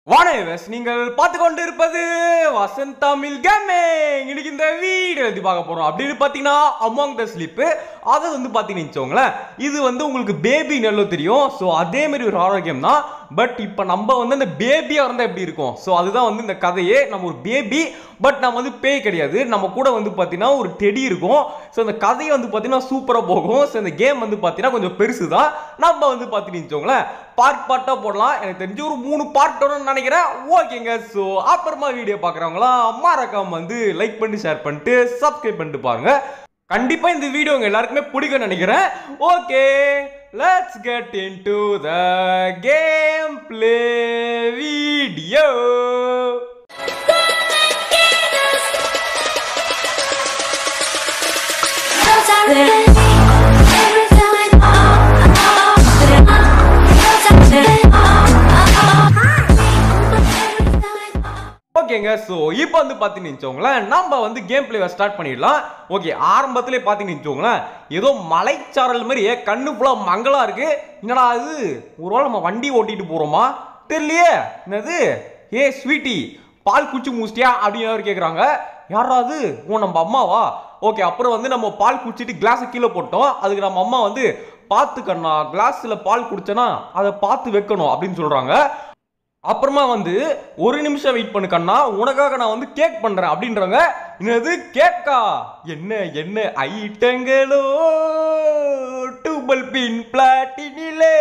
வானேவஸ் நீங்கள் பார்த்து கொண்டு இருப்பது வசந்த் தமிழ் கேமிங் இன்னைக்கு இந்த வீடியோ எழுதி பார்க்க போறோம் அப்படின்னு பார்த்தீங்கன்னா அமாங் த ஸ்லிப் அதை வந்து பார்த்தீங்கன்னு வச்சுக்கோங்களேன் இது வந்து உங்களுக்கு பேபி நல்ல தெரியும் ஸோ அதே மாதிரி ஒரு ஆரோக்கியம் தான் பட் இப்போ நம்ம வந்து அந்த பேபியாக இருந்தால் எப்படி இருக்கும் ஸோ அதுதான் வந்து இந்த கதையே நம்ம ஒரு பேபி பட் நம்ம வந்து பேய் கிடையாது நம்ம கூட வந்து பார்த்தீங்கன்னா ஒரு டெடி இருக்கும் ஸோ இந்த கதையை வந்து பார்த்தீங்கன்னா சூப்பராக போகும் ஸோ இந்த கேம் வந்து பார்த்தீங்கன்னா கொஞ்சம் பெருசு தான் நம்ம வந்து பார்த்தீங்கன்னு வச்சுக்கோங்களேன் பார்ட் பார்ட்டாக போடலாம் எனக்கு தெரிஞ்சு ஒரு மூணு பார்ட் வரும்னு நினைக்கிறேன் ஓகேங்க ஸோ அப்புறமா வீடியோ பார்க்குறவங்களாம் மறக்காம வந்து லைக் பண்ணி ஷேர் பண்ணிட்டு சப்ஸ்கிரைப் பண்ணிட்டு பாருங்க கண்டிப்பா இந்த வீடியோ உங்க எல்லாருக்குமே பிடிக்கும் நினைக்கிறேன் okay let's get into the game play video ஓகேங்க ஸோ இப்போ வந்து பார்த்தீங்கன்னு வச்சுக்கோங்களேன் நம்ம வந்து கேம் பிளேவை ஸ்டார்ட் பண்ணிடலாம் ஓகே ஆரம்பத்திலே பார்த்தீங்கன்னு வச்சுக்கோங்களேன் ஏதோ மலைச்சாரல் மாதிரி கண்ணு ஃபுல்லாக மங்களா இருக்கு என்னடா அது ஒருவேளை நம்ம வண்டி ஓட்டிட்டு போகிறோமா தெரியலையே என்னது ஏ ஸ்வீட்டி பால் குச்சி மூச்சிட்டியா அப்படின்னு யாரும் கேட்குறாங்க யாராவது ஓ நம்ம அம்மாவா ஓகே அப்புறம் வந்து நம்ம பால் குடிச்சிட்டு கிளாஸை கீழே போட்டோம் அதுக்கு நம்ம அம்மா வந்து பார்த்து கண்ணா கிளாஸில் பால் குடிச்சேன்னா அதை பார்த்து வைக்கணும் அப்படின்னு சொல்கிறாங்க அப்புறமா வந்து ஒரு நிமிஷம் வெயிட் பண்ணு கண்ணா உனக்காக நான் வந்து கேக் பண்றேன் அப்படின்றாங்க என்னது கேக்கா என்ன என்ன ஐட்டங்களோ டூபல் பின் பிளாட்டினிலே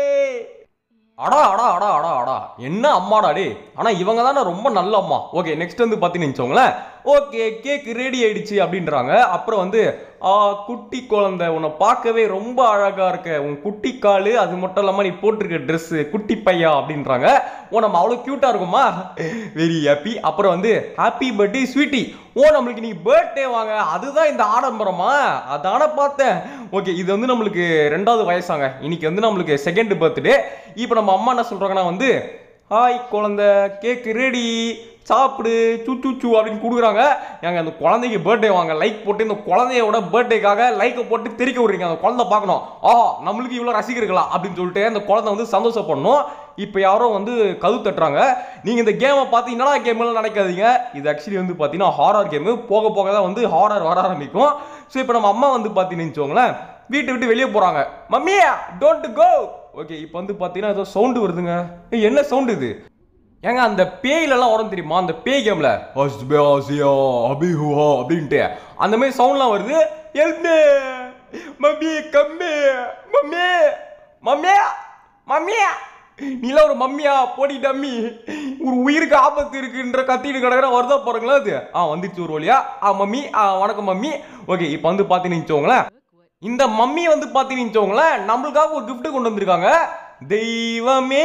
அடா அடா அடா அடா அடா என்ன அம்மாடா டே ஆனா இவங்க தானே ரொம்ப நல்ல அம்மா ஓகே நெக்ஸ்ட் வந்து பார்த்தீங்கன்னு வச்சுக்கோங்களேன் ஓகே கேக் ரெடி ஆயிடுச்சு அப்படின்றாங்க அப்புறம் வந்து ஆ குட்டி குழந்தை உன்னை பார்க்கவே ரொம்ப அழகா இருக்க உன் குட்டி காலு அது மட்டும் இல்லாம நீ போட்டிருக்க Dress குட்டி பையா அப்படின்றாங்க ஓ நம்ம அவ்வளோ க்யூட்டா இருக்குமா வெரி ஹாப்பி அப்புறம் வந்து ஹாப்பி பர்த்டே ஸ்வீட்டி ஓ நம்மளுக்கு நீ பர்த்டே வாங்க அதுதான் இந்த ஆடம்பரமா அதான பார்த்தேன் ஓகே இது வந்து நம்மளுக்கு ரெண்டாவது வயசாங்க இன்னைக்கு வந்து நம்மளுக்கு செகண்ட் பர்த்டே இப்போ நம்ம அம்மா என்ன சொல்றாங்கன்னா வந்து ஹாய் குழந்தை கேக் ரெடி சாப்பிடு சு சு சு அப்படின்னு கொடுக்குறாங்க ஏங்க அந்த குழந்தைக்கு பர்த்டே வாங்க லைக் போட்டு இந்த குழந்தையோட பர்த்டேக்காக லைக்கை போட்டு தெரிக்க விடுறீங்க அந்த குழந்தை பார்க்கணும் ஆ நம்மளுக்கு இவ்வளோ ரசிகர்களா அப்படின்னு சொல்லிட்டு அந்த குழந்தை வந்து சந்தோஷப்படணும் இப்போ யாரோ வந்து கது தட்டுறாங்க நீங்கள் இந்த கேமை பார்த்து என்னடா கேம்லாம் நினைக்காதீங்க இது ஆக்சுவலி வந்து பார்த்தீங்கன்னா ஹாரர் கேமு போக போக தான் வந்து ஹாரர் வர ஆரம்பிக்கும் ஸோ இப்போ நம்ம அம்மா வந்து பார்த்தீங்கன்னு வச்சுக்கோங்களேன் வீட்டை விட்டு வெளியே போகிறாங்க மம்மியா டோன்ட் கோ ஓகே இப்போ வந்து பார்த்தீங்கன்னா ஏதோ சவுண்டு வருதுங்க ஏய், என்ன சவுண்டு இது ஏங்க அந்த பேயிலெல்லாம் வரும் தெரியுமா அந்த பேய் கேம்ல அஸ்பியாசியா அபிஹுவா அப்படின்ட்டு அந்த மாதிரி சவுண்ட்லாம் வருது எல்மே மம்மி கம்மி மம்மி மம்மியா மம்மியா நீலாம் ஒரு மம்மியா போடி டம்மி ஒரு உயிருக்கு ஆபத்து இருக்குன்ற கத்திட்டு கிடக்குற வருதா போறீங்களா அது ஆ வந்துச்சு ஒரு வழியா ஆ மம்மி ஆ வணக்கம் மம்மி ஓகே இப்போ வந்து பார்த்தீங்கன்னு வச்சுக்கோங்களேன் இந்த மம்மி வந்து பார்த்தீங்கன்னு வச்சுக்கோங்களேன் நம்மளுக்காக ஒரு gift கொண்டு வந்திருக்காங்க தெய்வமே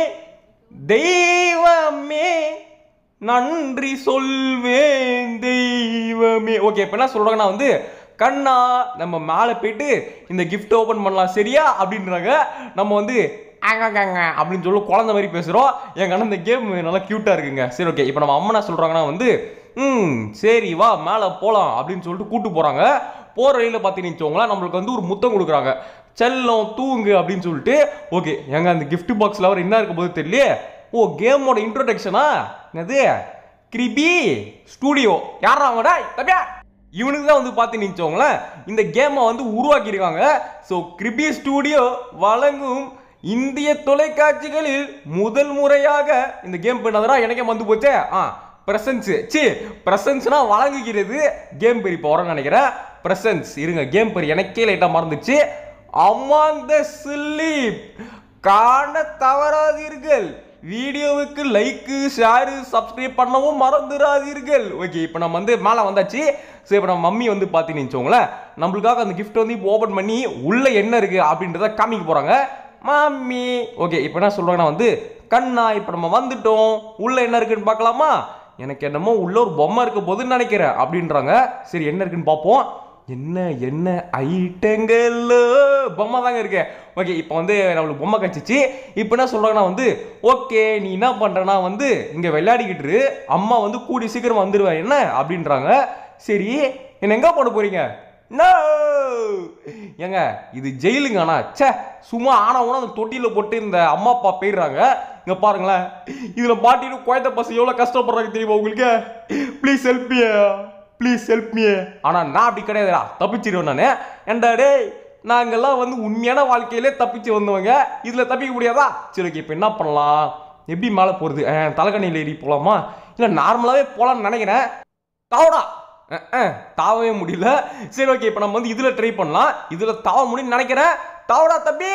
தெய்வமே நன்றி சொல்வேன் தெய்வமே ஓகே இப்போ என்ன சொல்றாங்கன்னா வந்து கண்ணா நம்ம மேலே போயிட்டு இந்த கிஃப்ட் ஓப்பன் பண்ணலாம் சரியா அப்படின்றாங்க நம்ம வந்து ஆங்காங்க அப்படின்னு சொல்லி குழந்தை மாதிரி பேசுகிறோம் என் கண்ணா இந்த கேம் நல்லா க்யூட்டாக இருக்குங்க சரி ஓகே இப்போ நம்ம அம்மா என்ன சொல்கிறாங்கன்னா வந்து ம் சரி வா மேலே போகலாம் அப்படின்னு சொல்லிட்டு கூட்டு போகிறாங்க போகிற வழியில் பார்த்தீங்கன்னு வச்சுக்கோங்களேன் நம்மளுக்கு வந்து ஒரு முத்தம் கொடுக்குறாங்க செல்லம் தூங்கு அப்படின்னு சொல்லிட்டு ஓகே எங்க அந்த gift பாக்ஸில் அவர் என்ன இருக்க போது தெரியலையே ஓ கேமோட இன்ட்ரோடக்ஷனா என்னது கிரிபி ஸ்டூடியோ யாரா அவங்கடா தப்பியா இவனுக்கு தான் வந்து பார்த்து நினச்சவங்களேன் இந்த கேமை வந்து உருவாக்கியிருக்காங்க ஸோ கிரிபி ஸ்டூடியோ வழங்கும் இந்திய தொலைக்காட்சிகளில் முதல் முறையாக இந்த கேம் பண்ணதா எனக்கே வந்து போச்சே ஆ பிரசன்ஸ் சி பிரசன்ஸ்னா வழங்குகிறது கேம் பேர் இப்போ வரேன்னு நினைக்கிறேன் பிரசன்ஸ் இருங்க கேம் பேர் எனக்கே லைட்டாக மறந்துச்சு அமாங் த ஸ்லீப் காண தவறாதீர்கள் வீடியோவுக்கு லைக்கு ஷேரு சப்ஸ்கிரைப் பண்ணவும் மறந்துடாதீர்கள் ஓகே இப்போ நம்ம வந்து மேலே வந்தாச்சு ஸோ இப்போ நம்ம மம்மி வந்து பார்த்தீங்கன்னு வச்சுக்கோங்களேன் நம்மளுக்காக அந்த gift வந்து இப்போ ஓப்பன் பண்ணி உள்ளே என்ன இருக்குது அப்படின்றத காமிக்க போகிறாங்க மம்மி ஓகே இப்போ என்ன சொல்கிறாங்கன்னா வந்து கண்ணா இப்போ நம்ம வந்துட்டோம் உள்ளே என்ன இருக்குன்னு பார்க்கலாமா எனக்கு என்னமோ உள்ள ஒரு பொம்மை இருக்க போதுன்னு நினைக்கிறேன் அப்படின்றாங்க சரி என்ன இருக்குன்னு பார்ப்போம் என்ன என்ன ஐட்டங்கள் பொம்மை தாங்க இருக்கு ஓகே இப்போ வந்து நம்மளுக்கு பொம்மை கச்சிச்சு இப்போ என்ன சொல்றாங்கன்னா வந்து ஓகே நீ என்ன பண்றனா வந்து இங்க விளையாடிக்கிட்டு இரு. அம்மா வந்து கூடி சீக்கிரம் வந்துடுவேன் என்ன அப்படின்றாங்க சரி என்ன எங்க போட போறீங்க நோ ஏங்க இது ஜெயிலுங்க ஆனா ச்சே சும்மா ஆனா உன அந்த தொட்டியில போட்டு இந்த அம்மா அப்பா போயிடுறாங்க இங்க பாருங்களேன் இதுல மாட்டிட்டு குழந்தை பசங்க எவ்வளவு கஷ்டப்படுறாங்க தெரியுமா உங்களுக்கு please help me please help me ஆனா நான் அப்படி கிடையாதுடா தப்பிச்சிருவேன் நான் ஏன்டா டேய் நாங்கெல்லாம் வந்து உண்மையான வாழ்க்கையிலே தப்பிச்சு வந்தவங்க இதுல தப்பிக்க முடியாதா சரி ஓகே இப்போ என்ன பண்ணலாம் எப்படி மேலே போறது அஹ், தலைகணியில் ஏறி போலாமா இல்லை நார்மலாவே போலாம்னு நினைக்கிறேன் தாவடா அஹ், அஹ், தாவவே முடியல சரி ஓகே இப்போ நம்ம வந்து இதுல ட்ரை பண்ணலாம் இதுல தாவ முடியும்னு நினைக்கிறேன் தாவடா தம்பி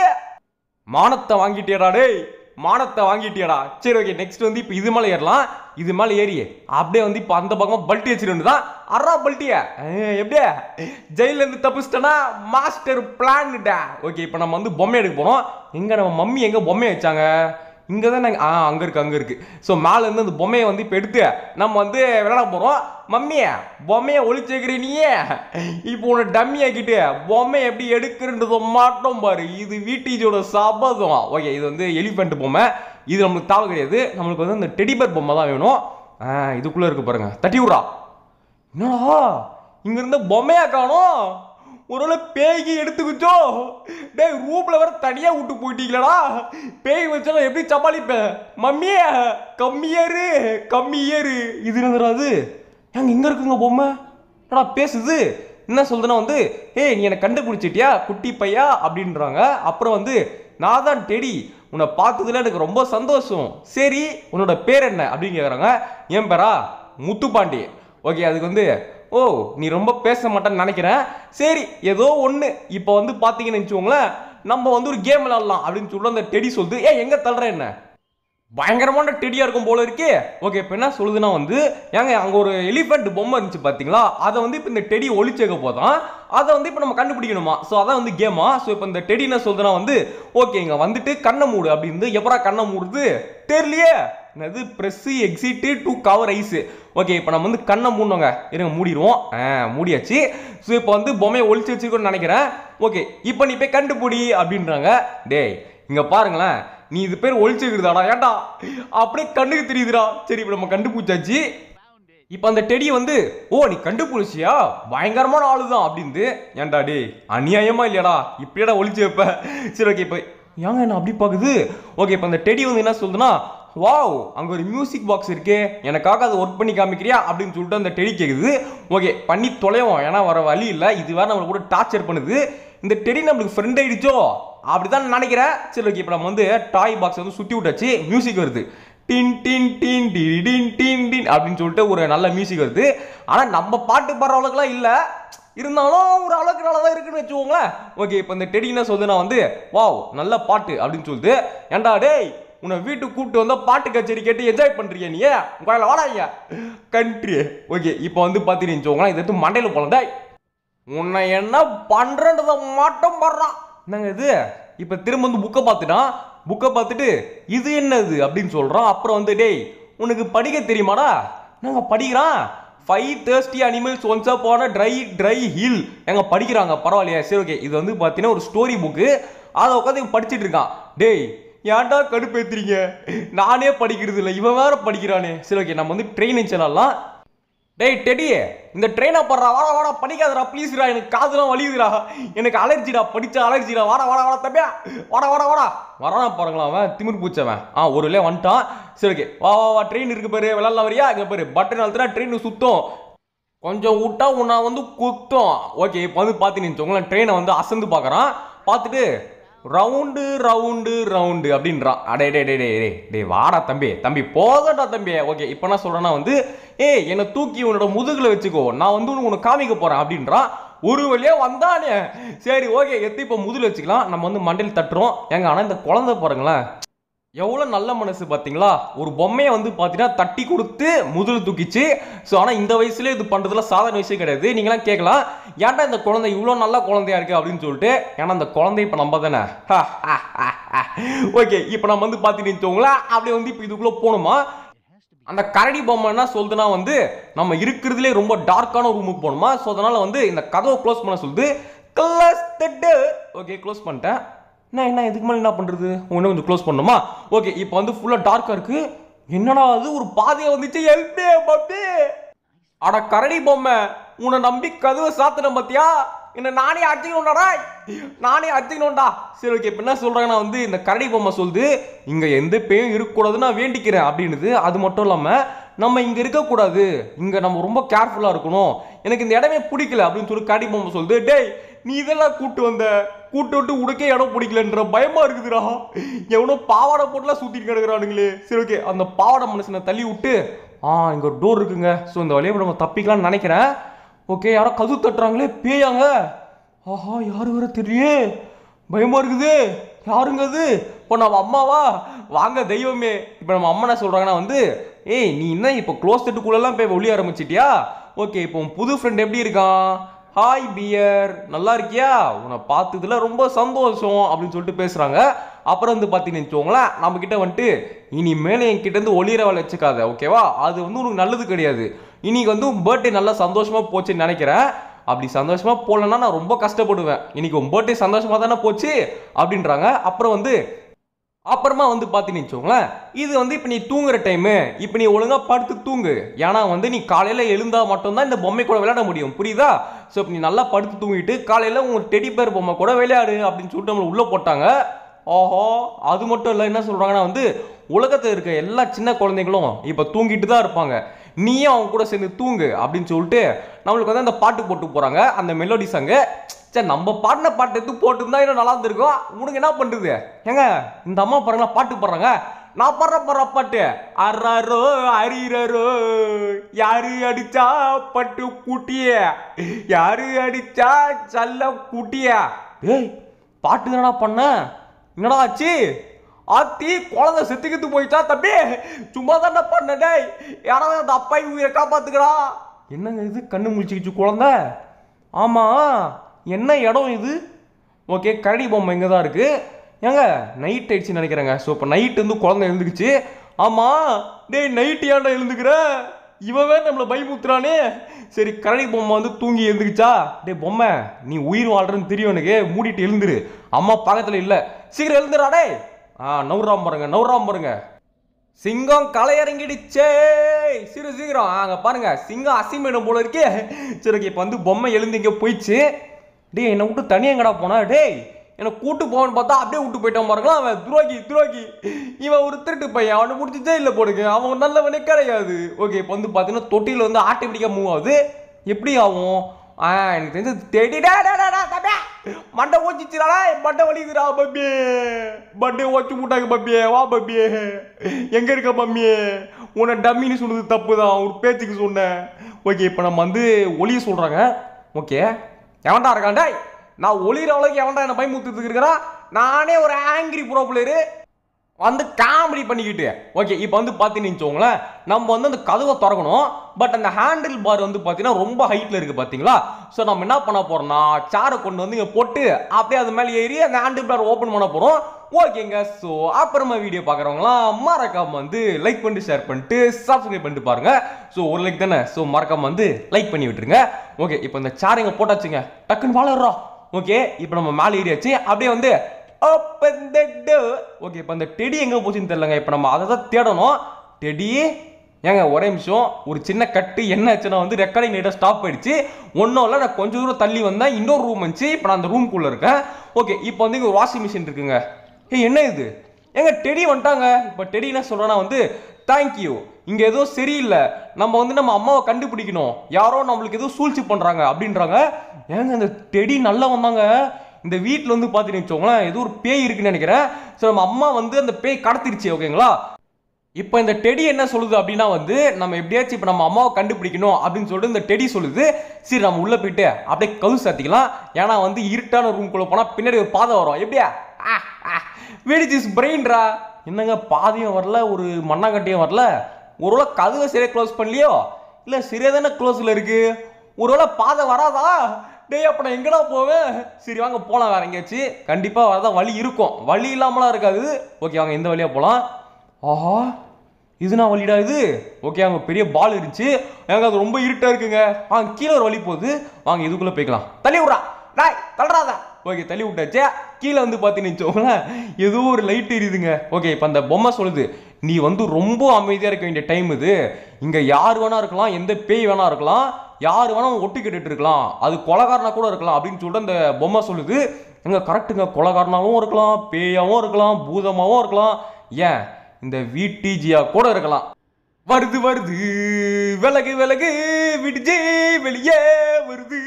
மானத்தை வாங்கிட்டியடா டேய் மானத்தை வாங்கிட்டியடா சரி ஓகே நெக்ஸ்ட் வந்து இப்போ இது மேலே ஏறலாம் இது மேலே ஏறி அப்படியே வந்து இப்போ அந்த பக்கமா பல்ட்டி வச்சிருந்து தான் அறா பல்ட்டிய எப்படியா ஜெயில இருந்து தப்பிச்சிட்டனா மாஸ்டர் பிளான்டா ஓகே இப்போ நம்ம வந்து பொம்மை எடுக்க போறோம் எங்க நம்ம மம்மி எங்க பொம்மையை வச்சாங்க இங்கே தான் நாங்கள் ஆ அங்கே இருக்கு அங்கே இருக்கு ஸோ மேலேருந்து அந்த பொம்மையை வந்து இப்போ எடுத்து நம்ம வந்து விளையாட போகிறோம் மம்மிய பொம்மையை ஒளிச்சு வைக்கிற நீயே இப்போ உன்னை டம்மி ஆக்கிட்டு பொம்மையை எப்படி எடுக்கிறன்றத மாட்டோம் பாரு இது வீட்டீஜோட சபதம் ஓகே இது வந்து எலிஃபெண்ட் பொம்மை இது நம்மளுக்கு தேவை கிடையாது நம்மளுக்கு வந்து அந்த டெடிபர் பொம்மை தான் வேணும் ஆ இதுக்குள்ளே இருக்கு பாருங்க தட்டி விட்றா என்னடா இங்க இருந்த பொம்மையா காணோம் ஒருவேளை பேய்க்கு எடுத்துக்கிச்சோ டேய் ரூம்ல வேற தனியா விட்டு போயிட்டீங்களடா பேய் வச்சா நான் எப்படி சமாளிப்பேன் மம்மியே கம்மியேரு கம்மியேரு இது என்னதுடா அது ஏங்க இங்க இருக்குங்க பொம்மை என்னடா பேசுது என்ன சொல்றதுன்னா வந்து ஏய் நீ என்னை கண்டுபிடிச்சிட்டியா குட்டி பையா அப்படின்றாங்க அப்புறம் வந்து நான் தான் டெடி உன்னை பார்த்ததுல எனக்கு ரொம்ப சந்தோஷம் சரி உன்னோட பேர் என்ன அப்படின்னு கேட்குறாங்க என் பேரா முத்துப்பாண்டி ஓகே அதுக்கு வந்து ஓ நீ ரொம்ப பேச மாட்டேன்னு நினைக்கிறேன் சரி ஏதோ ஒன்று இப்போ வந்து பார்த்தீங்கன்னு வச்சுக்கோங்களேன் நம்ம வந்து ஒரு கேம் விளாடலாம் அப்படின்னு சொல்லிட்டு அந்த டெடி சொல்லுது ஏ எங்கே தள்ளுற என்ன பயங்கரமான டெடியா இருக்கும் போல இருக்கே ஓகே இப்போ என்ன சொல்லுதுன்னா வந்து ஏங்க அங்கே ஒரு எலிஃபென்ட் பொம்மை இருந்துச்சு பார்த்தீங்களா அதை வந்து இப்போ இந்த டெடி ஒளிச்சேக்க போதான் அதை வந்து இப்போ நம்ம கண்டுபிடிக்கணுமா ஸோ அதான் வந்து கேமா ஸோ இப்போ இந்த டெடி என்ன சொல்லுதுன்னா வந்து ஓகே இங்கே வந்துட்டு கண்ணை மூடு அப்படின்னு எப்பரா கண்ணை மூடுது தெரியலையே என்னது press exit to cover eyes okay இப்போ நம்ம வந்து கண்ணை மூடணுங்க இருங்க மூடிடுவோம் ஆ மூடியாச்சு ஸோ இப்போ வந்து பொம்மையை ஒளிச்சு வச்சிருக்கோன்னு நினைக்கிறேன் ஓகே இப்போ நீ போய் கண்டுபிடி அப்படின்றாங்க டேய் இங்க பாருங்களேன் நீ இது பேர் ஒளிச்சுக்கிறதாடா ஏன்டா அப்படியே கண்ணுக்கு தெரியுதுடா சரி இப்போ நம்ம கண்டுபிடிச்சாச்சு இப்போ அந்த டெடி வந்து ஓ நீ கண்டுபிடிச்சியா பயங்கரமான ஆளு தான் அப்படின்னு ஏன்டா டேய் அநியாயமா இல்லையாடா இப்படியாடா ஒளிச்சு வைப்ப சரி ஓகே இப்போ ஏங்க என்ன அப்படி பார்க்குது ஓகே இப்போ அந்த டெடி வந்து என்ன சொல்லுதுன்னா வாவ் அங்கே ஒரு மியூசிக் பாக்ஸ் இருக்கே எனக்காக அதை ஒர்க் பண்ணி காமிக்கிறியா அப்படின்னு சொல்லிட்டு அந்த டெடி கேட்குது ஓகே பண்ணி தொலைவோம் ஏன்னா வர வழி இல்லை இது வேற நம்மளுக்கு கூட டார்ச்சர் பண்ணுது இந்த டெடி நம்மளுக்கு ஃப்ரெண்ட் ஆயிடுச்சோ அப்படிதான் நினைக்கிறேன் சரி ஓகே இப்போ நம்ம வந்து டாய் பாக்ஸ் வந்து சுற்றி விட்டாச்சு மியூசிக் வருது டின் டின் டின் டின் டின் டின் டின் அப்படின்னு சொல்லிட்டு ஒரு நல்ல மியூசிக் வருது ஆனால் நம்ம பாட்டு பாடுற அளவுக்குலாம் இல்லை இருந்தாலும் ஒரு அளவுக்கு நல்லா தான் இருக்குன்னு வச்சுக்கோங்களேன் ஓகே இப்போ இந்த டெடி என்ன சொல்லுதுன்னா வந்து வாவ் நல்ல பாட்டு அப்படின்னு சொல்லுது ஏன்டா டேய் உன்னை வீட்டுக்கு கூப்பிட்டு வந்தா பாட்டு கச்சேரி கேட்டு என்ஜாய் பண்றியா நீ உங்களை வாடா ஐயா கண்ட்ரி ஓகே இப்போ வந்து பார்த்தீங்கன்னு வச்சுக்கோங்களேன் இதை எடுத்து மண்டையில் போலாம் டேய் உன்னை என்ன பண்றன்றத மாட்டம் படுறான் என்னங்க இது இப்போ திரும்ப வந்து புக்கை பார்த்துட்டான் புக்கை பார்த்துட்டு இது என்னது அப்படின்னு சொல்றான் அப்புறம் வந்து டேய் உனக்கு படிக்க தெரியுமாடா நாங்க படிக்கிறான் ஃபைவ் தேர்ஸ்டி அனிமல்ஸ் ஒன்ஸ் போன ட்ரை ட்ரை ஹில் எங்க படிக்கிறாங்க பரவாயில்லையா சரி ஓகே இது வந்து பார்த்தீங்கன்னா ஒரு ஸ்டோரி புக்கு அதை உட்காந்து இவன் படிச்சிட்டு இருக்கான் டேய் ஏன்டா கடுப்பேத்துறீங்க நானே படிக்கிறது இல்லை இவன் வேற படிக்கிறானே சரி ஓகே நம்ம வந்து ட்ரெயின் சேனல்லாம் டேய் டெடி இந்த ட்ரெயினை படுறா வாடா வாடா படிக்காதடா ப்ளீஸ்டா எனக்கு காதுலாம் வலியுதுடா எனக்கு அலர்ஜிடா படிச்ச அலர்ஜிடா வாடா வாடா வாடா தம்பியா வாடா வாடா வாடா வரானா பாருங்களா அவன் திமிர் பூச்சவன் ஆ ஒரு லே வந்துட்டான் சரி ஓகே வா வா வா ட்ரெயின் இருக்கு பாரு விளாட்லாம் வரியா இங்கே பாரு பட்டன் அழுத்தினா ட்ரெயின் சுத்தும் கொஞ்சம் விட்டா உன்னை வந்து குத்தும் ஓகே இப்போ வந்து பார்த்தீங்கன்னு வச்சுக்கோங்களேன் ட்ரெயினை வந்து அசந்து பார்க்குறான் பார்த்துட்டு ரவுண்டு ரவுண்டு ரவுண்டு அப்படின்றான் அடே டே டே டே டே டே வாடா தம்பி தம்பி போதடா தம்பி ஓகே இப்போ என்ன சொல்றேன்னா வந்து ஏய் என்னை தூக்கி உன்னோட முதுகுல வச்சுக்கோ நான் வந்து உனக்கு உனக்கு காமிக்க போறேன் அப்படின்றான் ஒரு வழியா வந்தானே சரி ஓகே எத்தி இப்போ முதுகுல வச்சுக்கலாம் நம்ம வந்து மண்டையில் தட்டுறோம் ஏங்க ஆனால் இந்த குழந்தை பாருங்களேன் எவ்வளோ நல்ல மனசு பார்த்தீங்களா ஒரு பொம்மையை வந்து பார்த்தீங்கன்னா தட்டி கொடுத்து முதல் தூக்கிச்சு ஸோ ஆனால் இந்த வயசுல இது பண்ணுறதுல சாதாரண விஷயம் கிடையாது நீங்களாம் கேட்கலாம் ஏன்டா இந்த குழந்தை இவ்வளோ நல்ல குழந்தையா இருக்கு அப்படின்னு சொல்லிட்டு ஏன்னா அந்த குழந்தை இப்போ நம்ம தானே ஓகே இப்போ நம்ம வந்து பார்த்துட்டு வச்சுக்கோங்களேன் அப்படியே வந்து இப்போ இதுக்குள்ளே போகணுமா அந்த கரடி பொம்மை என்ன சொல்லுதுன்னா வந்து நம்ம இருக்கிறதுலே ரொம்ப டார்க்கான ரூமுக்கு போகணுமா ஸோ அதனால வந்து இந்த கதவை க்ளோஸ் பண்ண சொல்லுது க்ளோஸ் த ஓகே க்ளோஸ் பண்ணிட்டேன் என்ன என்ன இதுக்கு மேலே என்ன பண்ணுறது இன்னும் கொஞ்சம் க்ளோஸ் பண்ணணுமா ஓகே இப்போ வந்து ஃபுல்லாக டார்க்காக இருக்கு என்னடா அது ஒரு பாதையை வந்துச்சு ஹெல்ப்பே பப்பி அட கரடி பொம்மை உன்னை நம்பி கதவை சாத்தின பார்த்தியா என்ன நானே அடிச்சுக்கணும்டா நானே அடிச்சுக்கணும்டா சரி ஓகே இப்போ என்ன சொல்றாங்கன்னா வந்து இந்த கரடி பொம்மை சொல்லுது இங்க எந்த பேயும் இருக்கக்கூடாதுன்னு நான் வேண்டிக்கிறேன் அப்படின்னுது அது மட்டும் இல்லாம நம்ம இங்க இருக்கக்கூடாது இங்க நம்ம ரொம்ப கேர்ஃபுல்லா இருக்கணும் எனக்கு இந்த இடமே பிடிக்கல அப்படின்னு சொல்லி கரடி பொம்மை சொல்லுது டேய் நீ இதெல்லாம் கூட்டு வந்த கூட்டு விட்டு உனக்கே இடம் பிடிக்கலன்ற பயமா இருக்குதுடா எவனோ பாவாடை போட்டுலாம் சுத்திட்டு கிடக்குறானுங்களே சரி ஓகே அந்த பாவாடை மனுஷனை தள்ளி விட்டு ஆ இங்க ஒரு டோர் இருக்குங்க ஸோ இந்த வழியை நம்ம தப்பிக்கலாம்னு நினைக்கிறேன் ஓகே யாரோ கது தட்டுறாங்களே பேயாங்க ஆஹா யாரு வர தெரியலையே பயமா இருக்குது யாருங்க அது இப்போ நம்ம அம்மாவா வாங்க தெய்வமே இப்போ நம்ம அம்மா என்ன சொல்றாங்கன்னா வந்து ஏய் நீ என்ன இப்போ க்ளோஸ் செட்டுக்குள்ளெல்லாம் போய் ஒளிய ஆரம்பிச்சிட்டியா ஓகே இப்போ உன் புது ஃப்ரெண்ட் எப்படி இருக்கான் ஹாய் பியர் நல்லா இருக்கியா உன்னை பார்த்ததுல ரொம்ப சந்தோஷம் அப்படின்னு சொல்லிட்டு பேசுறாங்க அப்புறம் வந்து பார்த்தீங்கன்னு வச்சுக்கோங்களேன் நம்ம கிட்ட வந்துட்டு இனிமேல் என்கிட்ட இருந்து ஒளிர வேலை வச்சுக்காத ஓகேவா அது வந்து உனக்கு நல்லது கிடையாது இன்னைக்கு வந்து உன் பர்த்டே நல்லா சந்தோஷமா போச்சுன்னு நினைக்கிறேன் அப்படி சந்தோஷமா போகலன்னா நான் ரொம்ப கஷ்டப்படுவேன் இன்னைக்கு உன் பர்த்டே சந்தோஷமா தானே போச்சு அப்படின்றாங்க அப்புறம் வந்து அப்புறமா வந்து பார்த்தீங்கன்னு வச்சுக்கோங்களேன் இது வந்து இப்போ நீ தூங்குற டைமு இப்போ நீ ஒழுங்காக படுத்து தூங்கு ஏன்னா வந்து நீ காலையில் எழுந்தா மட்டும்தான் இந்த பொம்மை கூட விளையாட முடியும் புரியுதா ஸோ இப்போ நீ நல்லா படுத்து தூங்கிட்டு காலையில் உங்கள் டெடி பேர் பொம்மை கூட விளையாடு அப்படின்னு சொல்லிட்டு நம்மளை உள்ளே போட்டாங்க ஓஹோ அது மட்டும் இல்லை என்ன சொல்கிறாங்கன்னா வந்து உலகத்தில் இருக்க எல்லா சின்ன குழந்தைங்களும் இப்போ தூங்கிட்டு தான் இருப்பாங்க நீயும் அவங்க கூட சேர்ந்து தூங்கு அப்படின்னு சொல்லிட்டு நம்மளுக்கு வந்து அந்த பாட்டு போட்டு போகிறாங்க அந்த மெலோடி சாங்கு சரி நம்ம பாடின பாட்டு எடுத்து போட்டுருந்தா இன்னும் நல்லா இருந்திருக்கும் உனக்கு என்ன பண்ணுறது ஏங்க இந்த அம்மா பாருங்களா பாட்டு பாடுறாங்க நான் பாடுற பாடுற பாட்டு அறாரோ அரிரரோ யாரு அடிச்சா பட்டு கூட்டிய யாரு அடிச்சா சல்ல கூட்டிய ஏய் பாட்டு என்னடா பண்ண என்னடா ஆச்சு ஆத்தி குழந்தை செத்துக்கிட்டு போயிட்டா தம்பி சும்மா தானே பண்ண டேய் யாராவது அந்த அப்பா உயிரை காப்பாத்துக்கடா என்னங்க இது கண்ணு முழிச்சுக்கிச்சு குழந்தை ஆமா என்ன இடம் இது ஓகே கரடி பொம்மை இங்கே தான் இருக்கு ஏங்க நைட் ஆயிடுச்சுன்னு நினைக்கிறேங்க ஸோ இப்போ நைட் வந்து குழந்தை எழுந்துக்குச்சு ஆமா டேய் நைட் ஏன்டா எழுந்துக்கிற இவன் வேற நம்மளை பயமுத்துறானே சரி கரடி பொம்மை வந்து தூங்கி எழுந்துக்குச்சா டேய் பொம்மை நீ உயிர் வாழ்றன்னு தெரியும் எனக்கு மூடிட்டு எழுந்துரு அம்மா பக்கத்தில் இல்லை சீக்கிரம் எழுந்துடா டேய் ஆ நவுறாம பாருங்க நவுறாம பாருங்க சிங்கம் களை இறங்கிடுச்சே சீக்கிரம் சீக்கிரம் அங்க பாருங்க சிங்கம் அசிமேடம் போல இருக்கே சரி ஓகே இப்போ வந்து பொம்மை எழுந்து இங்கே போயிடுச்சு டேய் என்னை விட்டு தனியாக எங்கடா போனா டேய் என்னை கூட்டு போவான்னு பார்த்தா அப்படியே விட்டு போயிட்டான் பாருங்களா அவன் துரோகி துரோகி இவன் ஒரு திருட்டு பையன் அவனை முடிச்சு ஜெயிலில் போடுங்க அவன் நல்லவனே கிடையாது ஓகே இப்போ வந்து பார்த்தீங்கன்னா தொட்டியில் வந்து ஆட்டோமேட்டிக்காக மூவ் ஆகுது எப்படி ஆகும் ஆ எனக்கு தெரிஞ்சு தேடிடா தம்பி மண்டை ஓச்சிச்சுடா மண்டை வலிக்குதுடா பப்பி மண்டை ஓச்சி விட்டாங்க பப்பியே வா பப்பியே எங்க இருக்க மம்மி உன்னை டம்மின்னு சொன்னது தப்பு தான் ஒரு பேச்சுக்கு சொன்னேன் ஓகே இப்போ நம்ம வந்து ஒளிய சொல்றாங்க ஓகே எவன்டா இருக்கான் டேய் நான் ஒளிகிற அளவுக்கு எவன்டா என்ன பயமுத்துறதுக்கு இருக்கிறான் நானே ஒரு ஆங்கிரி ப்ரோ பிளேயரு வந்து காமெடி பண்ணிக்கிட்டு ஓகே இப்போ வந்து பார்த்தீங்கன்னு வச்சுக்கோங்களேன் நம்ம வந்து அந்த கதவை திறக்கணும் பட் அந்த ஹேண்டில் பார் வந்து பார்த்தீங்கன்னா ரொம்ப ஹைட்டில் இருக்குது பார்த்தீங்களா ஸோ நம்ம என்ன பண்ண போறோம்னா சேரை கொண்டு வந்து இங்கே போட்டு அப்படியே அது மேலே ஏறி அந்த ஹேண்டில் பார் ஓப்பன் பண்ண போகிறோம் ஓகேங்க ஸோ அப்புறமா வீடியோ பார்க்குறவங்களாம் மறக்காம வந்து லைக் பண்ணிட்டு ஷேர் பண்ணிட்டு சப்ஸ்கிரைப் பண்ணிட்டு பாருங்க ஸோ ஒரு லைக் தானே ஸோ மறக்காம வந்து லைக் பண்ணி விட்டுருங்க ஓகே இப்போ இந்த சேர் இங்கே போட்டாச்சுங்க டக்குன்னு வளர்றோம் ஓகே இப்போ நம்ம மேலே ஏறியாச்சு அப்படியே வந்து ஓப்பன் த டோர் ஓகே இப்போ அந்த டெடி எங்கே போச்சுன்னு தெரியலங்க இப்போ நம்ம அதை தான் தேடணும் டெடி ஏங்க ஒரே நிமிஷம் ஒரு சின்ன கட்டு என்ன ஆச்சுன்னா வந்து ரெக்கார்டிங் லைட்டாக ஸ்டாப் ஆயிடுச்சு ஒன்றும் இல்லை நான் கொஞ்சம் தூரம் தள்ளி வந்தேன் இன்னொரு ரூம் வந்துச்சு இப்போ நான் அந்த ரூம்குள்ளே இருக்கேன் ஓகே இப்போ வந்து இங்கே வாஷிங் மிஷின் இருக்குங்க ஏய் என்ன இது ஏங்க டெடி வந்துட்டாங்க இப்போ டெடி என்ன சொல்கிறேன்னா வந்து தேங்க்யூ இங்கே ஏதோ சரியில்லை நம்ம வந்து நம்ம அம்மாவை கண்டுபிடிக்கணும் யாரோ நம்மளுக்கு ஏதோ சூழ்ச்சி பண்ணுறாங்க அப்படின்றாங்க ஏங்க இந்த டெடி நல்லா வந்தாங்க இந்த வீட்டில் வந்து பார்த்தீங்கன்னு வச்சுக்கோங்களேன் ஏதோ ஒரு பேய் இருக்குன்னு நினைக்கிறேன் ஸோ நம்ம அம்மா வந்து அந்த பேய் கடத்திருச்சு ஓகேங்களா இப்போ இந்த டெடி என்ன சொல்லுது அப்படின்னா வந்து நம்ம எப்படியாச்சும் இப்போ நம்ம அம்மாவை கண்டுபிடிக்கணும் அப்படின்னு சொல்லிட்டு இந்த டெடி சொல்லுது சரி நம்ம உள்ளே போயிட்டு அப்படியே கவு சாத்திக்கலாம் ஏன்னா வந்து இருட்டான ரூம்குள்ளே போனால் பின்னாடி ஒரு பாதை வரும் எப்படியா வெடிச்சிஸ் பிரெயின்ரா என்னங்க பாதையும் வரல ஒரு மண்ணாங்கட்டியும் வரல ஒருவேளை கதவை சரியாக க்ளோஸ் பண்ணலையோ இல்லை சரியாக தானே க்ளோஸில் இருக்கு ஒருவேளை பாதை வராதா டேய் அப்ப நான் எங்கடா போவேன் சரி வாங்க போலாம் வேற எங்கேயாச்சும் கண்டிப்பா வரதான் வழி இருக்கும் வழி இல்லாமலாம் இருக்காது ஓகே வாங்க இந்த வழியா போலாம் ஆஹா இது நான் வழிடா இது ஓகே அங்க பெரிய பால் இருந்துச்சு ஏங்க அது ரொம்ப இருட்டா இருக்குங்க வாங்க கீழே ஒரு வழி போகுது வாங்க இதுக்குள்ள போய்க்கலாம் தள்ளி விட்றா டாய் தள்ளுறாத ஓகே தள்ளி விட்டாச்சே கீழே வந்து பார்த்தீங்கன்னு வச்சுக்கோங்களேன் ஏதோ ஒரு லைட் எரியுதுங்க ஓகே இப்போ அந்த பொம்மை சொல்லுது நீ வந்து ரொம்ப அமைதியாக இருக்க வேண்டிய டைம் இது இங்கே யார் வேணா இருக்கலாம் எந்த பேய் வேணா இருக்கலாம் யார் வேணாலும் ஒட்டு கேட்டுட்டு இருக்கலாம் அது கொலகாரனா கூட இருக்கலாம் அப்படின்னு சொல்லிட்டு அந்த பொம்மை சொல்லுது எங்க கரெக்டுங்க கொலகாரனாவும் இருக்கலாம் பேயாவும் இருக்கலாம் பூதமாவும் இருக்கலாம் ஏன் இந்த வீட்டிஜியா கூட இருக்கலாம் வருது வருது விலகு விலகு விடுஜே வெளியே வருது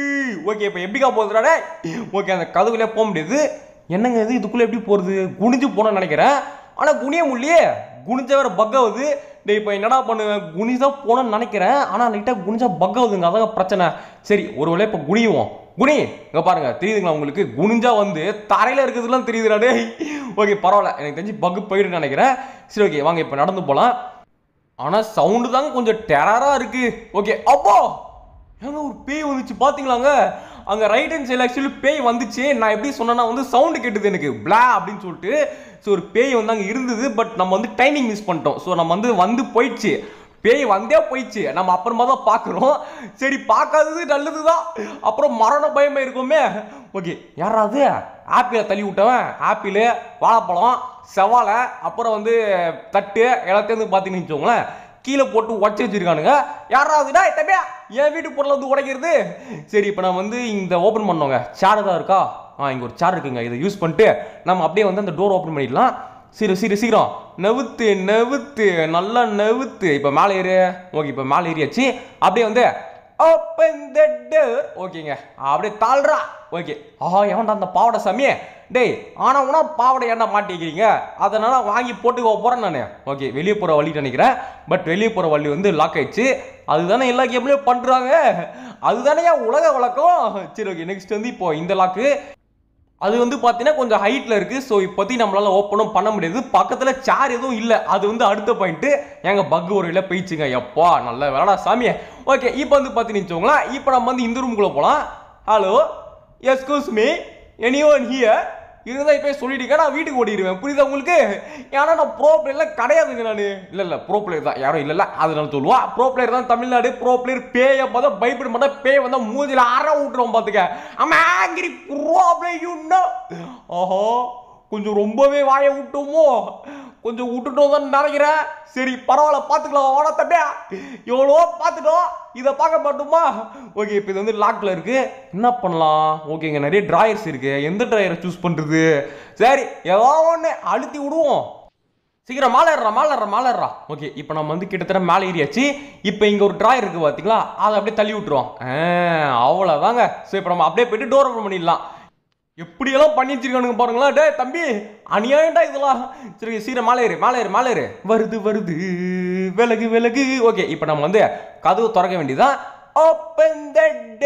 ஓகே இப்போ எப்படிக்கா போகுதுடா ஓகே அந்த கதவுல போக முடியாது என்னங்க இது இதுக்குள்ள எப்படி போறது குனிஞ்சு போனேன்னு நினைக்கிறேன் ஆனா குனிய முடியலையே குனிஞ்ச வேற பக் ஆகுது டேய் இப்போ என்னடா பண்ணுவேன் குனிஞ்சா போனேன்னு நினைக்கிறேன் ஆனா லைட்டாக குனிஞ்சா பக் ஆகுதுங்க அதான் பிரச்சனை சரி ஒரு வேளை இப்போ குனியுவோம் குனி இங்க பாருங்க தெரியுதுங்களா உங்களுக்கு குனிஞ்சா வந்து தரையில இருக்கிறதுலாம் தெரியுதுடா டேய் ஓகே பரவாயில்ல எனக்கு தெரிஞ்சு பக் போயிடுன்னு நினைக்கிறேன் சரி ஓகே வாங்க இப்போ நடந்து போலாம் ஆனா சவுண்டு தாங்க கொஞ்சம் டெரரா இருக்கு ஓகே அப்போ ஏங்க ஒரு பேய் வந்துச்சு பாத்தீங்களாங்க அங்க ரைட் ஹேண்ட் சைடில் ஆக்சுவலி பேய் வந்துச்சு நான் எப்படி சொன்னேன்னா வந்து சவுண்டு கேட்டது எனக்கு பிளா அப்படின்னு சொல்லிட்டு ஸோ ஒரு பேய் வந்து அங்கே இருந்தது பட் நம்ம வந்து டைமிங் மிஸ் பண்ணிட்டோம் ஸோ நம்ம வந்து வந்து போயிடுச்சு பேய் வந்தே போயிடுச்சு நம்ம அப்புறமா தான் பார்க்குறோம் சரி பார்க்காதது நல்லது தான் அப்புறம் மரண பயமே இருக்குமே ஓகே யாராவது ஆப்பிளை தள்ளி விட்டவன் ஆப்பிள் வாழைப்பழம் செவாலை அப்புறம் வந்து தட்டு எல்லாத்தையும் வந்து பார்த்தீங்கன்னு வச்சுக்கோங்களேன் கீழே போட்டு உடச்சி வச்சிருக்கானுங்க யாராவதுடா தம்பியா என் வீட்டு பொருளை வந்து உடைக்கிறது சரி இப்போ நான் வந்து இந்த ஓப்பன் பண்ணோங்க சேர் தான் இருக்கா ஆ இங்கே ஒரு சேர் இருக்குங்க இதை யூஸ் பண்ணிட்டு நம்ம அப்படியே வந்து அந்த டோர் ஓப்பன் பண்ணிடலாம் சரி சரி சீக்கிரம் நவுத்து நவுத்து நல்லா நவுத்து இப்போ மேலே ஏறு ஓகே இப்போ மேலே ஏறியாச்சு அப்படியே வந்து ஓப்பன் த டோர் ஓகேங்க அப்படியே தாழ்றா ஓகே ஆஹா எவன்டா அந்த பாவடை சாமி டேய் ஆனா உனா பாவடை ஏன்டா மாட்டிக்கிறீங்க அதனால வாங்கி போட்டுக்க போறேன் நான் ஓகே வெளியே போற வழி நினைக்கிறேன் பட் வெளியே போற வழி வந்து லாக் ஆயிடுச்சு அதுதானே எல்லா கேம்லயும் பண்றாங்க அதுதானே ஏன் உலக வழக்கம் சரி ஓகே நெக்ஸ்ட் வந்து இப்போ இந்த லாக்கு அது வந்து பார்த்தீங்கன்னா கொஞ்சம் ஹைட்டில் இருக்குது ஸோ இப்போதைக்கு நம்மளால ஓப்பனும் பண்ண முடியாது பக்கத்தில் சேர் எதுவும் இல்லை அது வந்து அடுத்த பாயிண்ட்டு எங்கள் பக் ஒரு இல்லை போயிடுச்சுங்க எப்பா நல்ல வேலைடா சாமியே ஓகே இப்போ வந்து பார்த்தீங்கன்னு வச்சுக்கோங்களேன் இப்போ நம்ம வந்து இந்த ரூமுக்குள்ளே போகலாம் hello excuse me anyone here இருந்தால் இப்போ சொல்லிட்டீங்க நான் வீட்டுக்கு ஓடிடுவேன் புரியுதா உங்களுக்கு ஏன்னா நான் ப்ரோ பிளேயர்லாம் கிடையாதுங்க நான் இல்லை இல்லை ப்ரோ பிளேயர் தான் யாரும் இல்லை இல்லை அதனால சொல்லுவா ப்ரோ பிளேயர் தான் தமிழ்நாடு ப்ரோ பிளேயர் பேயை பார்த்தா பயப்பட மாட்டா பேய் வந்தால் மூஞ்சில அற விட்டுருவோம் பார்த்துக்க ஆமா ஆங்கிரி ப்ரோ பிளேயர் ஓஹோ கொஞ்சம் ரொம்பவே வாயை விட்டோமோ கொஞ்சம் விட்டுட்டோம் தான் நினைக்கிறேன் சரி பரவாயில்ல பார்த்துக்கலாம் வாடா தம்பியா எவ்வளோ பார்த்துட்டோம் இதை பார்க்க மாட்டோமா ஓகே இப்போ இது வந்து லாக்ல இருக்கு என்ன பண்ணலாம் ஓகேங்க நிறைய டிராயர்ஸ் இருக்கு எந்த டிராயரை சூஸ் பண்றது சரி ஏதோ ஒன்று அழுத்தி விடுவோம் சீக்கிரம் மேலே ஏறா மேலே ஏறா மேலே ஏறா ஓகே இப்போ நம்ம வந்து கிட்டத்தட்ட மேலே ஏறியாச்சு இப்போ இங்கே ஒரு டிராயர் இருக்கு பார்த்தீங்களா அதை அப்படியே தள்ளி விட்டுருவோம் அவ்வளோதாங்க ஸோ இப்போ நம்ம அப்படியே போயிட்டு டோர் ஓப்பன் பண்ணிடலாம் எப்படியெல்லாம் பண்ணி வச்சிருக்கானுங்க பாருங்களா டேய் தம்பி அநியாயம்டா இதெல்லாம் சரி சீக்கிரம் மேலே ஏறு மேலே ஏறு மேலே ஏறு வருது வருது விலகு விலகு ஓகே இப்போ நம்ம வந்து கதவு திறக்க வேண்டியதான் ஓப்பன் த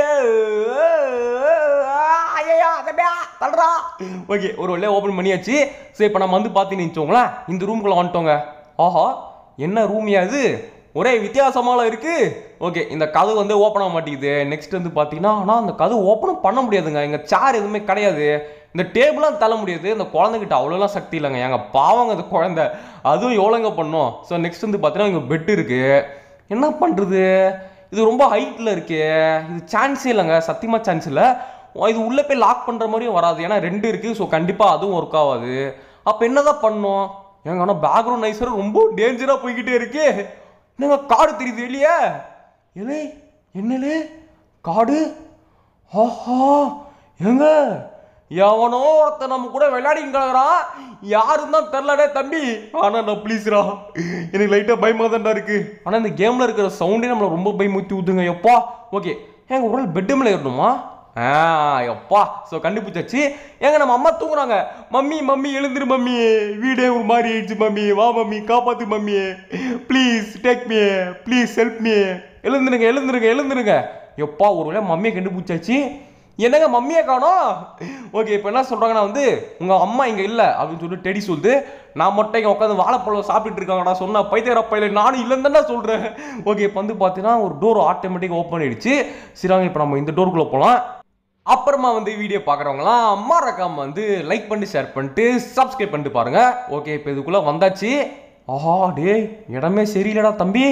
ஐயா தம்பியா தள்ளுறா ஓகே ஒரு வழியாக ஓப்பன் பண்ணியாச்சு சரி இப்போ நம்ம வந்து பார்த்தீங்கன்னு வச்சுக்கோங்களேன் இந்த ரூம்குள்ளே வந்துட்டோங்க ஆஹா என்ன ரூமியா இது ஒரே வித்தியாசமால இருக்கு ஓகே இந்த கதவு வந்து ஓப்பன் ஆக மாட்டேங்குது நெக்ஸ்ட் வந்து பார்த்தீங்கன்னா ஆனால் அந்த கதவு ஓப்பனும் பண்ண முடியாதுங்க எங்க சேர் எதுவுமே கிடையாது இந்த டேபிளாம் தள்ள முடியாது இந்த குழந்தைகிட்ட அவ்வளோலாம் சக்தி இல்லைங்க எங்க பாவங்க அந்த குழந்தை அதுவும் எவ்வளோங்க பண்ணும் ஸோ நெக்ஸ்ட் வந்து பார்த்தீங்கன்னா இங்கே பெட் இருக்கு என்ன பண்ணுறது இது ரொம்ப ஹைட்டில் இருக்கு இது சான்ஸே இல்லைங்க சத்தியமாக சான்ஸ் இல்லை இது உள்ளே போய் லாக் பண்ணுற மாதிரியும் வராது ஏன்னா ரெண்டு இருக்குது ஸோ கண்டிப்பாக அதுவும் ஒர்க் ஆகாது அப்போ என்னதான் பண்ணும் ஏங்க ஆனால் பேக்ரவுண்ட் நைஸர் ரொம்ப டேஞ்சராக போய்கிட்டே இருக்கு என்னங்க காடு தெரியுது இல்லையா ஏலே என்னலே காடு ஆஹா ஏங்க எவனோ ஒருத்தன் நம்ம கூட விளையாடின்னு கிடக்குறான் யாரும் தான் தெரிலடே தம்பி ஆனா நான் ப்ளீஸ்ரா எனக்கு லைட்டாக பயமாக தான்டா இருக்கு ஆனால் இந்த கேமில் இருக்கிற சவுண்டே நம்மளை ரொம்ப பயமுத்தி ஊத்துங்க எப்பா ஓகே ஏங்க ஒரு நாள் பெட்டு மேலே ஏறணுமா ஆ எப்பா ஸோ கண்டுபிடிச்சாச்சு ஏங்க நம்ம அம்மா தூங்குறாங்க மம்மி மம்மி எழுந்துரு மம்மி வீடே ஒரு மாதிரி ஆயிடுச்சு மம்மி வா மம்மி காப்பாத்து mummy please take me please help me எழுந்துருங்க எழுந்துருங்க எழுந்துருங்க எப்பா ஒரு வேளை மம்மியை கண்டுபிடிச்சாச்சு என்னங்க மம்மியை காணோம் ஓகே இப்போ என்ன சொல்றாங்கன்னா வந்து உங்க அம்மா இங்க இல்ல அப்படின்னு சொல்லிட்டு டெடி சொல்லுது நான் மட்டும் இங்க உட்காந்து வாழைப்பழம் சாப்பிட்டுட்டு இருக்காங்கடா சொன்னா பைத்தியர பையில நானும் இல்லைன்னு தானே சொல்றேன் ஓகே இப்போ வந்து பார்த்தீங்கன்னா ஒரு டோர் ஆட்டோமேட்டிக்காக ஓப்பன் ஆயிடுச்சு சரிங்க இப்போ நம்ம இந்த டோருக்குள்ள போகலாம் அப்புறமா வந்து வீடியோ பார்க்குறவங்களாம் மறக்காம வந்து லைக் பண்ணி ஷேர் பண்ணிட்டு சப்ஸ்கிரைப் பண்ணிட்டு பாருங்க ஓகே இப்போ இதுக்குள்ள வந்தாச்சு ஆஹா டேய் இடமே சரியில்லடா தம்பி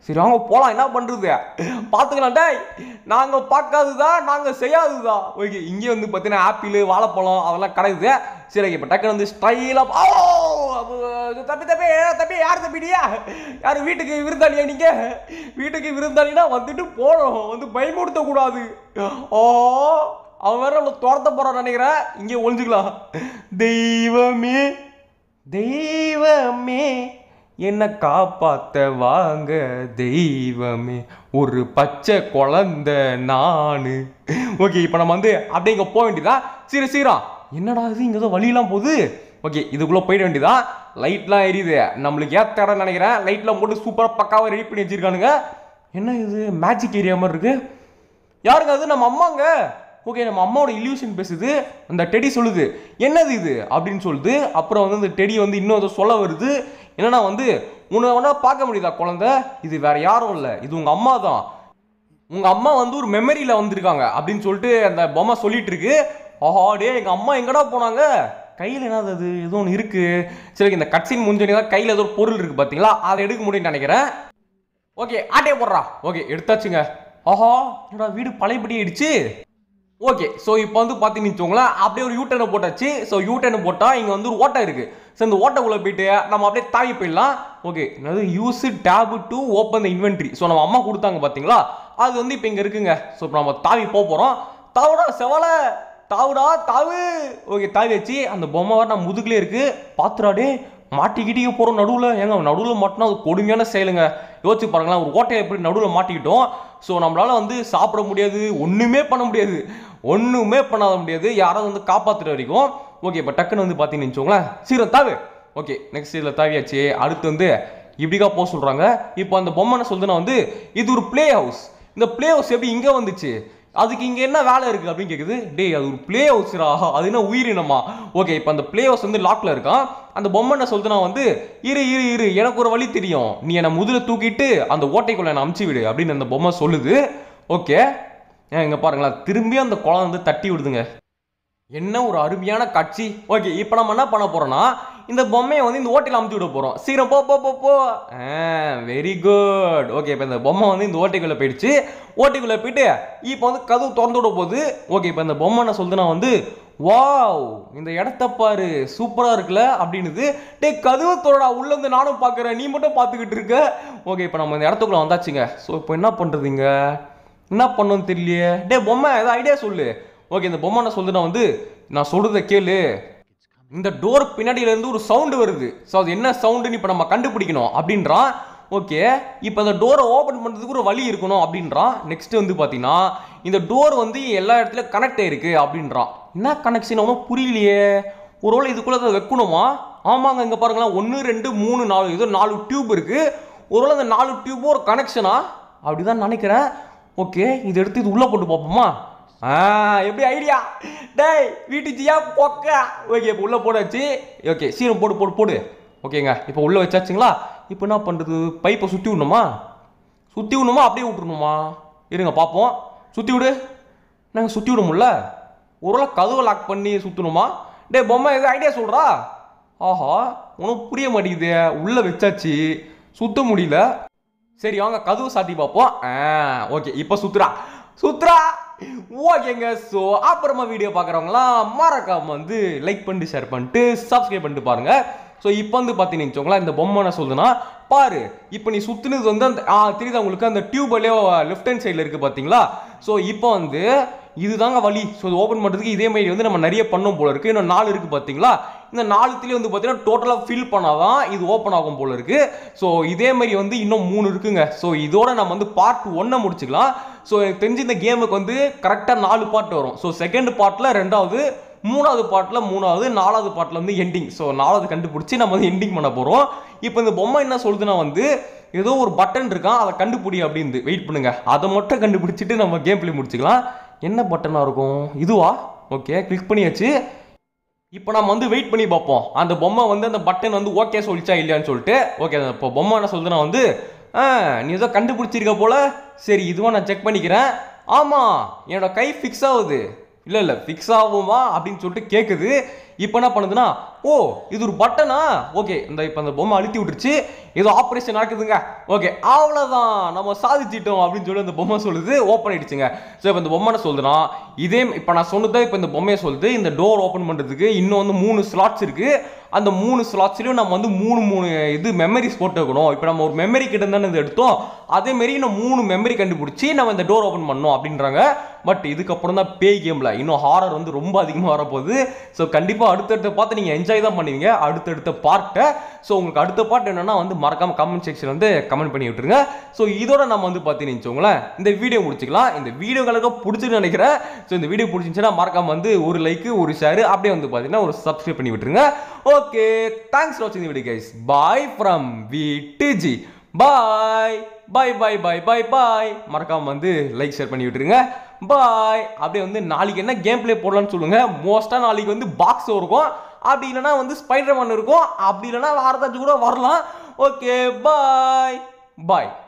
சரி வாங்க போலாம் என்ன பண்றது பார்த்துக்கலாம் டேய் நாங்க பார்க்காததா நாங்க செய்யாததா ஓகே இங்கே வந்து பார்த்தீங்கன்னா ஆப்பிள் வாழைப்பழம் அதெல்லாம் கிடைக்குது சரி இப்போ டக்குனு வந்து ஸ்டைலா ஓ அப்ப, தம்பி தம்பி தம்பி யார் தம்பிடியா யார் வீட்டுக்கு விருந்தாளியா நீங்க வீட்டுக்கு விருந்தாளினா வந்துட்டு போகணும் வந்து பயமுடுத்த கூடாது ஓ அவன் வேற நம்மளை துரத்த போறான் நினைக்கிறேன் இங்கே ஒளிஞ்சுக்கலாம் தெய்வமே தெய்வமே என்ன காப்பாத்த வாங்க தெய்வமே ஒரு பச்சை குழந்தை நானு ஓகே இப்போ நம்ம வந்து அப்படியே இங்கே போக வேண்டியதா சரி சீரம் என்னடா இது இங்கே ஏதோ வழியெல்லாம் போகுது ஓகே இதுக்குள்ளே போயிட வேண்டியதா லைட்லாம் எரியுது நம்மளுக்கு ஏற்ற இடம் நினைக்கிறேன் லைட்லாம் போட்டு சூப்பராக பக்காவாக ரெடி பண்ணி வச்சிருக்கானுங்க என்ன இது மேஜிக் ஏரியா மாதிரி இருக்கு யாருங்க அது நம்ம அம்மாங்க ஓகே நம்ம அம்மாவோட இல்யூஷன் பேசுது அந்த டெடி சொல்லுது என்னது இது அப்படின்னு சொல்லுது அப்புறம் வந்து அந்த டெடி வந்து இன்னும் ஏதோ சொல்ல வருது என்னன்னா வந்து உன்னை வேணா பார்க்க முடியுதா குழந்தை இது வேற யாரும் இல்லை இது உங்க அம்மா தான் உங்க அம்மா வந்து ஒரு மெமரியில வந்திருக்காங்க அப்படின்னு சொல்லிட்டு அந்த பொம்மை சொல்லிட்டு இருக்கு ஆஹா டே எங்க அம்மா எங்கடா போனாங்க கையில் என்னது அது ஏதோ ஒன்று இருக்கு சரி இந்த கட்சின் முஞ்சனி தான் கையில் ஏதோ ஒரு பொருள் இருக்கு பார்த்தீங்களா அதை எடுக்க முடியும்னு நினைக்கிறேன் ஓகே ஆட்டே போடுறா ஓகே எடுத்தாச்சுங்க ஆஹா என்னடா வீடு பழையபடி ஆயிடுச்சு ஓகே ஸோ இப்போ வந்து பார்த்தீங்கன்னு வச்சுக்கோங்களேன் அப்படியே ஒரு யூட்டனை போட்டாச்சு ஸோ யூட்டனை போட்டால் இங்கே வந்து ஒரு ஓட்டை இருக்குது ஸோ இந்த ஓட்டைக்குள்ளே போயிட்டு நம்ம அப்படியே தாவி போயிடலாம் ஓகே அதாவது use tab to open the inventory so நம்ம அம்மா கொடுத்தாங்க பார்த்தீங்களா அது வந்து இப்போ இங்கே இருக்குங்க ஸோ இப்போ நம்ம தாவி போக போகிறோம் தாவுடா செவலை தாவுடா தாவு ஓகே தாவி வச்சு அந்த பொம்மை வர நம்ம முதுகுலே இருக்கு பாத்துறாடே மாட்டிக்கிட்டே போகிறோம் நடுவில் ஏங்க நடுவில் மாட்டினா அது கொடுமையான செயலுங்க யோசிச்சு பாருங்களேன் ஒரு ஓட்டையை எப்படி நடுவில் மாட்டிக்கிட்டோம் ஸோ நம்மளால வந்து சாப்பிட முடியாது ஒன்றுமே பண்ண முடியாது ஒன்றுமே பண்ணாத முடியாது யாராவது வந்து காப்பாற்றுற வரைக்கும் ஓகே இப்போ டக்குன்னு வந்து பார்த்தீங்கன்னு வச்சுக்கோங்களேன் சீக்கிரம் தாவு ஓகே நெக்ஸ்ட் இதில் தாவியாச்சு அடுத்து வந்து இப்படிக்கா போக சொல்கிறாங்க இப்போ அந்த பொம்மை என்ன சொல்லுதுன்னா வந்து இது ஒரு ப்ளே ஹவுஸ் இந்த ப்ளே ஹவுஸ் எப்படி இங்கே வந்துச்சு அதுக்கு இங்கே என்ன வேலை இருக்குது அப்படின்னு கேட்குது டேய் அது ஒரு ப்ளே ஹவுஸ்ரா அது என்ன உயிரினமா ஓகே இப்போ அந்த ப்ளே ஹவுஸ் வந்து லாக்கில் இருக்கான் அந்த பொம்மை என்ன சொல்லுதுன்னா வந்து இரு இரு இரு எனக்கு ஒரு வழி தெரியும் நீ என்னை முதுல தூக்கிட்டு அந்த ஓட்டைக்குள்ள என்னை அமுச்சு விடு அப்படின்னு அந்த பொம்மை சொல்லுது ஓகே ஏன் இங்கே பாருங்களேன் திரும்பி அந்த குளம் வந்து தட்டி விடுதுங்க என்ன ஒரு அருமையான காட்சி ஓகே இப்போ நம்ம என்ன பண்ண போறோம்னா இந்த பொம்மையை வந்து இந்த ஓட்டையில் அமுத்தி விட போறோம் சீக்கிரம் போ போ போ போ வெரி குட் ஓகே இப்போ இந்த பொம்மை வந்து இந்த ஓட்டைக்குள்ள போயிடுச்சு ஓட்டைக்குள்ள போயிட்டு இப்போ வந்து கதவு திறந்து விட போகுது ஓகே இப்போ இந்த பொம்மை என்ன சொல்லுதுன்னா வந்து வாவ் இந்த இடத்த பாரு சூப்பரா இருக்குல்ல அப்படின்னுது டேய் கதவு தோடா உள்ள இருந்து நானும் பார்க்கறேன் நீ மட்டும் பார்த்துக்கிட்டு இருக்க ஓகே இப்போ நம்ம இந்த இடத்துக்குள்ள வந்தாச்சுங்க ஸோ இப்போ என்ன பண்றதுங்க என்ன பண்ணணும்னு தெரியலையே டேய் பொம்மை ஏதாவது ஐடியா சொல்லு ஓகே இந்த பொம்மை என்ன சொல்லுதுன்னா வந்து நான் சொல்றத கேளு இந்த டோர் பின்னாடியில இருந்து ஒரு சவுண்டு வருது ஸோ அது என்ன சவுண்டுன்னு இப்போ நம்ம கண்டுபிடிக்கணும் அப்படின்றான் ஓகே இப்போ இந்த டோரை ஓப்பன் பண்ணுறதுக்கு ஒரு வழி இருக்கணும் அப்படின்றான் நெக்ஸ்ட் வந்து பார்த்தீங்கன்னா இந்த டோர் வந்து எல்லா இடத்துலையும் கனெக்ட் ஆயிருக்கு அப்படின்றான் என்ன கனெக்ஷன் ஒன்றும் புரியலையே ஒருவேளை இதுக்குள்ளே அதை வைக்கணுமா ஆமாங்க இங்கே பாருங்களேன் ஒன்று ரெண்டு மூணு நாலு ஏதோ நாலு டியூப் இருக்கு ஒருவேளை அந்த நாலு டியூபும் ஒரு கனெக்ஷனா அப்படிதான் நினைக்கிறேன் ஓகே இதை எடுத்து இது உள்ளே போட்டு பார்ப்போமா ஆ எப்படி ஐடியா டேய் வீட்டு ஜியா பொக்க ஓகே இப்போ உள்ளே போடாச்சு ஓகே சீரம் போடு போடு போடு ஓகேங்க இப்போ உள்ளே வச்சாச்சுங்களா இப்போ என்ன பண்ணுறது பைப்பை சுற்றி விடணுமா சுற்றி விடணுமா அப்படியே விட்டுருணுமா இருங்க பார்ப்போம் சுற்றி விடு நாங்கள் சுற்றி விட முடியல ஒருவேளை கதவை லாக் பண்ணி சுற்றணுமா டேய் பொம்மை எது ஐடியா சொல்கிறா ஆஹா உனக்கு புரிய மாட்டேங்குது உள்ளே வச்சாச்சு சுத்த முடியல சரி வாங்க கதவு சாத்தி பார்ப்போம் ஆ ஓகே இப்போ சுத்துறா சுத்துறா ஓகேங்க ஸோ அப்புறமா வீடியோ பார்க்குறவங்களாம் மறக்காம வந்து லைக் பண்ணிட்டு ஷேர் பண்ணிட்டு சப்ஸ்கிரைப் பண்ணிட்டு பாருங்க ஸோ இப்போ வந்து பார்த்தீங்கன்னு வச்சுக்கோங்களேன் இந்த பொம்மை என்ன சொல்லுதுன்னா பாரு இப்போ நீ சுத்துனது வந்து அந்த ஆ தெரியுதா உங்களுக்கு அந்த டியூப்லேயே லெஃப்ட் ஹேண்ட் சைடில் இருக்குது பார்த்தீங்களா ஸோ இப்போ வந்து இதுதாங்க வழி ஸோ இது ஓப்பன் பண்ணுறதுக்கு இதே மாதிரி வந்து நம்ம நிறைய பண்ணோம் போல இருக்குது இன்னும் நாலு இருக்குது பார்த்தீங்களா இந்த நாலுத்துலேயே வந்து பார்த்தீங்கன்னா டோட்டலாக ஃபில் பண்ணாதான் இது ஓப்பன் ஆகும் போல இருக்குது ஸோ இதே மாதிரி வந்து இன்னும் மூணு இருக்குங்க ஸோ இதோட நம்ம வந்து பார்ட் ஒன்னை முடிச்சுக்கலாம் ஸோ எனக்கு தெரிஞ்சு இந்த கேமுக்கு வந்து கரெக்டாக நாலு பார்ட் வரும் ஸோ செகண்ட் பார்ட்டில் ரெண்டாவது மூணாவது பார்ட்டில் மூணாவது நாலாவது பார்ட்டில் வந்து எண்டிங் ஸோ நாலாவது கண்டுபிடிச்சி நம்ம வந்து எண்டிங் பண்ண போகிறோம் இப்போ இந்த பொம்மை என்ன சொல்லுதுன்னா வந்து ஏதோ ஒரு பட்டன் இருக்கான் அதை கண்டுபிடி அப்படின்னு வெயிட் பண்ணுங்க அதை மட்டும் கண்டுபிடிச்சிட்டு நம்ம கேம் பிளே முடிச்சுக்கலாம் என்ன பட்டனாக இருக்கும் இதுவா ஓகே கிளிக் பண்ணியாச்சு இப்போ நம்ம வந்து வெயிட் பண்ணி பார்ப்போம் அந்த பொம்மை வந்து அந்த பட்டன் வந்து ஓகே சொல்லிச்சா இல்லையான்னு சொல்லிட்டு ஓகே இப்போ பொம்மை என்ன சொல்லுதுன்னா வந்து ஆ நீ ஏதோ கண்டுபிடிச்சிருக்க போல சரி இதுவா நான் செக் பண்ணிக்கிறேன் ஆமாம் என்னோட கை ஃபிக்ஸ் ஆகுது இல்லை இல்லை ஃபிக்ஸ் ஆகுமா அப்படின்னு சொல்லிட்டு கேட்குது இப்போ என்ன பண்ணுதுன்னா ஓ இது ஒரு பட்டனா ஓகே இந்த இப்போ அந்த பொம்மை அழுத்தி விட்டுருச்சு ஏதோ ஆப்ரேஷன் நடக்குதுங்க ஓகே அவ்வளோதான் நம்ம சாதிச்சிட்டோம் அப்படின்னு சொல்லி அந்த பொம்மை சொல்லுது ஓப்பன் ஆயிடுச்சுங்க ஸோ இப்போ இந்த பொம்மை என்ன சொல்லுதுன்னா இதே இப்போ நான் சொன்னதை இப்போ இந்த பொம்மையை சொல்லுது இந்த டோர் ஓப்பன் பண்ணுறதுக்கு இன்னும் வந்து மூணு ஸ்லாட்ஸ் இருக்கு அந்த மூணு ஸ்லாட்ஸ்லையும் நம்ம வந்து மூணு மூணு இது மெமரிஸ் போட்டு வைக்கணும் இப்போ நம்ம ஒரு மெமரி கிட்ட தானே இது எடுத்தோம் அதே மாரி இன்னும் மூணு மெமரி கண்டுபிடிச்சி நம்ம இந்த டோர் ஓப்பன் பண்ணோம் அப்படின்றாங்க பட் இதுக்கப்புறம் தான் பேய் கேமில் இன்னும் ஹாரர் வந்து ரொம்ப அதிகமாக வரப்போகுது ஸோ கண்டிப்பாக அடுத்தடுத்த பார்த்து நீங்கள் என்ஜாய் தான் பண்ணுவீங்க அடுத்தடுத்த பார்ட்டை ஸோ உங்களுக்கு அடுத்த பார்ட் என்னன்னா வந்து மறக்காம கமெண்ட் செக்ஷன் வந்து கமெண்ட் பண்ணி விட்டுருங்க ஸோ இதோட நம்ம வந்து பார்த்தீங்கன்னு வச்சுக்கோங்களேன் இந்த வீடியோ முடிச்சுக்கலாம் இந்த வீடியோ உங்களுக்கு பிடிச்சின்னு நினைக்கிறேன் ஸோ இந்த வீடியோ பிடிச்சிருந்துச்சுன்னா மறக்காம வந்து ஒரு லைக் ஒரு ஷேர் அப்படியே வந்து பார்த்தீங்கன்னா ஒரு சப்ஸ்கிரைப் பண்ணி விட்டுருங்க ஓகே தேங்க்ஸ் ஃபார் வாட்சிங் வீடியோ கைஸ் பாய் ஃப்ரம் வி டிஜி bye bye bye bye bye bye மறக்காம வந்து லைக் ஷேர் பண்ணி விட்டுருங்க பாய் அப்படியே வந்து நாளைக்கு என்ன கேம் ப்ளே போடலாம்னு சொல்லுங்க மோஸ்டா நாளைக்கு வந்து பாக்ஸ் இருக்கும் அப்படி இல்லைன்னா வந்து ஸ்பைடர் மேன் இருக்கும் அப்படி இல்லைன்னா வேறு ஏதாச்சும் கூட வரலாம் ஓகே பாய் பாய்